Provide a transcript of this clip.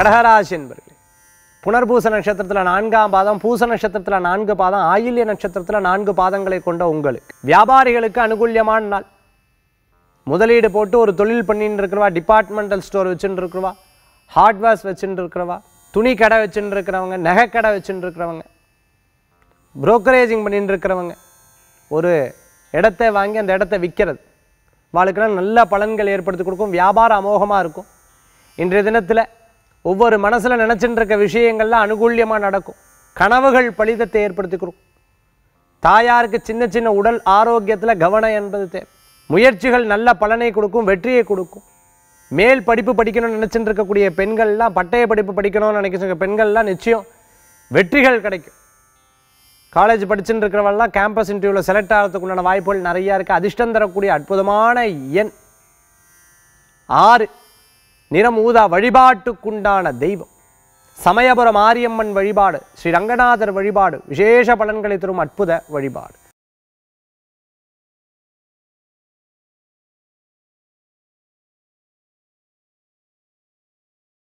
கடகராசி என்பர்களே புனர்பூச நட்சத்திரத்தில் நான்காம் பாதம் பூச நட்சத்திரத்தில் நான்கு பாதம் ஆயில்ய நட்சத்திரத்தில் நான்கு பாதங்களை கொண்ட உங்களுக்கு வியாபாரிகளுக்கு அனுகூல்யமான நாள் முதலீடு போட்டு ஒரு தொழில் பண்ணிட்டு இருக்கிறவா டிபார்ட்மெண்டல் ஸ்டோர் வச்சுட்டு இருக்கிறவா ஹார்ட்வேர்ஸ் வச்சுட்டு இருக்கிறவா துணி கடை வச்சுட்டு இருக்கிறவங்க நகை கடை வச்சுட்டு இருக்கிறவங்க புரோக்கரேஜிங் பண்ணிட்டு இருக்கிறவங்க ஒரு இடத்தை வாங்கி அந்த இடத்த விற்கிறது வாழ்க்கெல்லாம் நல்ல பலன்கள் ஏற்படுத்தி கொடுக்கும் வியாபாரம் அமோகமாக இருக்கும் இன்றைய தினத்தில் ஒவ்வொரு மனசில் நினச்சிட்டு இருக்க விஷயங்கள்லாம் அனுகூல்யமாக நடக்கும் கனவுகள் பலிதத்தை ஏற்படுத்தி கொடுக்கும் தாயாருக்கு சின்ன சின்ன உடல் ஆரோக்கியத்தில் கவனம் என்பது தேவை முயற்சிகள் நல்ல பலனை கொடுக்கும் வெற்றியை கொடுக்கும் மேல் படிப்பு படிக்கணும்னு நினச்சிட்டு இருக்கக்கூடிய பெண்கள்லாம் பட்டய படிப்பு படிக்கணும்னு நினைக்கிற பெண்கள்லாம் நிச்சயம் வெற்றிகள் கிடைக்கும் காலேஜ் படிச்சுட்டு இருக்கிறவங்கலாம் கேம்பஸ் இன்டர்வியூவில் செலக்ட் ஆகிறதுக்கு உண்டான வாய்ப்புகள் நிறையா இருக்குது அதிர்ஷ்டம் தரக்கூடிய அற்புதமான எண் ஆறு நிறம் ஊதா வழிபாட்டுக்குண்டான தெய்வம் சமயபுரம் மாரியம்மன் வழிபாடு ஸ்ரீ ரங்கநாதர் வழிபாடு விசேஷ பலன்களை தரும் அற்புத வழிபாடு